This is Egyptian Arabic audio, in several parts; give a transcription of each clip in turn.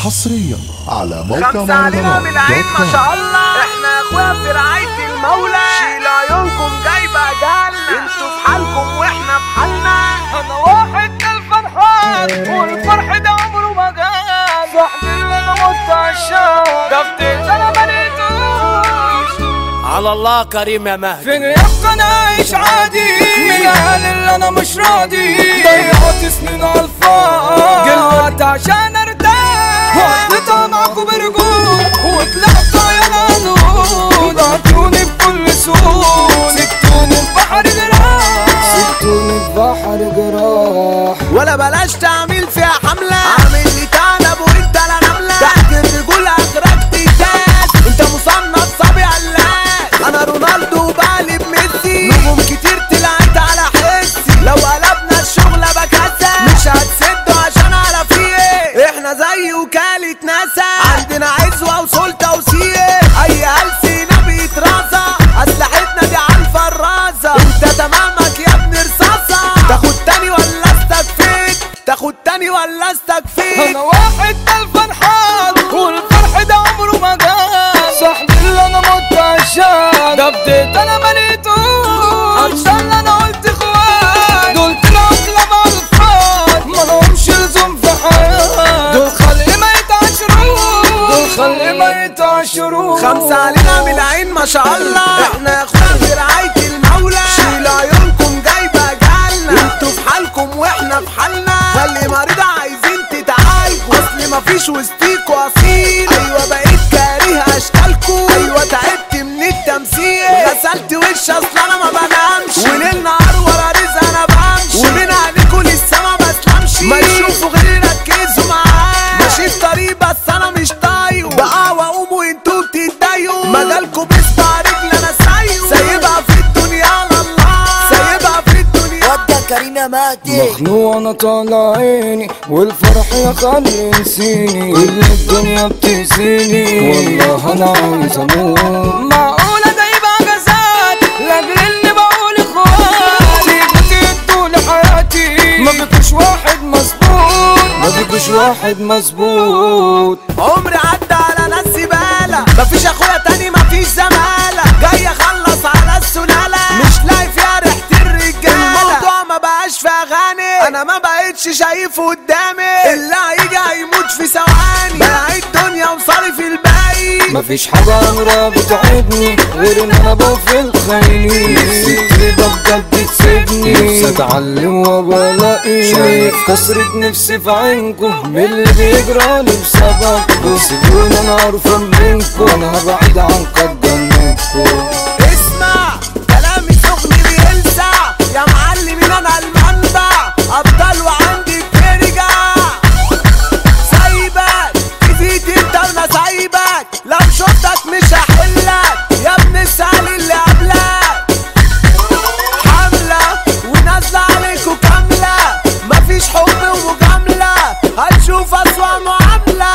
حصريا على موقع خمسة علينا من العين ما مهرجانات شاء الله احنا اخويا في رعاية المولى شيل عيونكم جايبة جالنا انتوا في حالكم واحنا في حالنا انا واحد الفرحان والفرح ده عمره ما جال صاحبي اللي انا مت عشان ده بديت انا بنيتوش على الله كريم يا مهدي فين يبقى انا عايش عادي من قال اللي انا مش راضي ضيعت سنين على الفاضي قلت عشان ارتاح وقضيتها معاكم برجول وطلعت طاير نور عطوني بكل سهول سبتوني في بحر جراح سبتوني في بحر جراح ولا بلاش تعمل فيها حملة عامل لي تعنب وانت لا نملة تحت الرجول اخرك تتاس انت مصنف صبي علاس انا رونالدو وبقلب ميسي نجوم كتير طلعت على حسي لو قلبنا الشغل بكاسة مش هتسدوا عشان على فيه احنا زي وكالة ناسا عندنا عزوة وسلطة وسيه اي هلسينا بيترازة اسلحتنا دي على الفرازة انت تمامك يا ابن رصاصة تاخد تاني ولا استكفيت تاخد تاني ولا استكفيت انا واحد ده الفرحان والفرح ده عمره ما جال صاحبي اللي انا مت عشان ده بديت انا مليتوش عشان انا قلت اخوان دول طلعوا كلاب على الفاضي ما لهمش لزوم في حياتي دول خلي ما يتعشروش دول خلي ما يتعشروش خمسة علينا من العين ما شاء الله احنا يا اخوان في رعاية المولى شيل عيونكم جايبة جالنا انتوا في حالكم واحنا في حالنا خلي مريضة عايزين تتعالجوا اصل مفيش وسطيكوا اصيل ايوه بقيت كاره اشكالكوا ايوه تعبت من التمثيل غسلت وش اصل انا ما بنامش وليل نهار ورا رزق انا بمشي ومن عليكوا لسه ما بسلمش ما يشوفوا غيري ركزوا معايا ماشي في طريق بس انا مش طايقه بقى واقوم وانتوا بتتضايقوا مجالكوا بيسطع رجل انا سايقه سايبها في الدنيا على الله سايبها في الدنيا ودى كريم يا مهدي مخنوق انا طالع عيني والفرح يا خلي ينسيني كل الدنيا بتأذيني والله انا عايز اموت معقولة ده يبقى جزات لاجل اللي بقول اخوات سيبتي طول حياتي ما بكش واحد مظبوط ما بكش واحد مظبوط عمري عدى على ناس زبالة مفيش اخويا تاني مفيش زمالة جاي اخلص على السلالة مش لاقي فيها ريحة الرجالة الموضوع ما بقاش في اغاني انا ما بقتش شايفه قدامي اللي هيجي هيموت في ثواني بلاقي الدنيا وصارف الباقي مفيش حاجة عمرها بتعبني غير ان انا بقفل خيلي نفسي ترضى بجد تسيبني نفسي اتعلم وبلاقي شايف كسرة نفسي في عينكم من اللي بيجرالي بسببكم سيبوني انا عارفة منكم انا هبعد عن قد منكم اسمع كلامي سخن بيلسع يا معلمين انا المنبع ابطال وعندي بترجع سايبك جيت انت وانا سايبك لو شفتك مش هحلك يا ابن السهل اللي قبلك حملة ونازلة عليكوا كاملة مفيش حب ومجاملة هتشوف أسوأ معاملة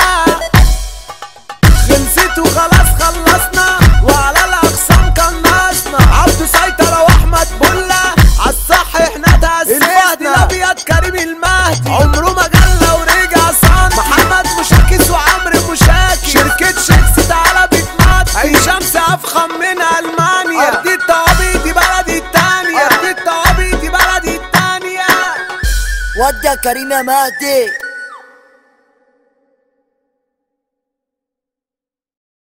خلصت وخلاص خلصنا وعلى الاقسام كنصنا عبده سيطرة واحمد بلة عالصح احنا تأسسنا الفهد الابيض كريم المهدي عمره ما جلى ورجع صان محمد مشاكس وعمرو مشاكس شركة شيكس تعالى بتمات اي شمس افخم من المانيا ارض الطوابي دي بلدي التانية ارض الطوابي دي بلدي التانية ودى كريم يا مهدي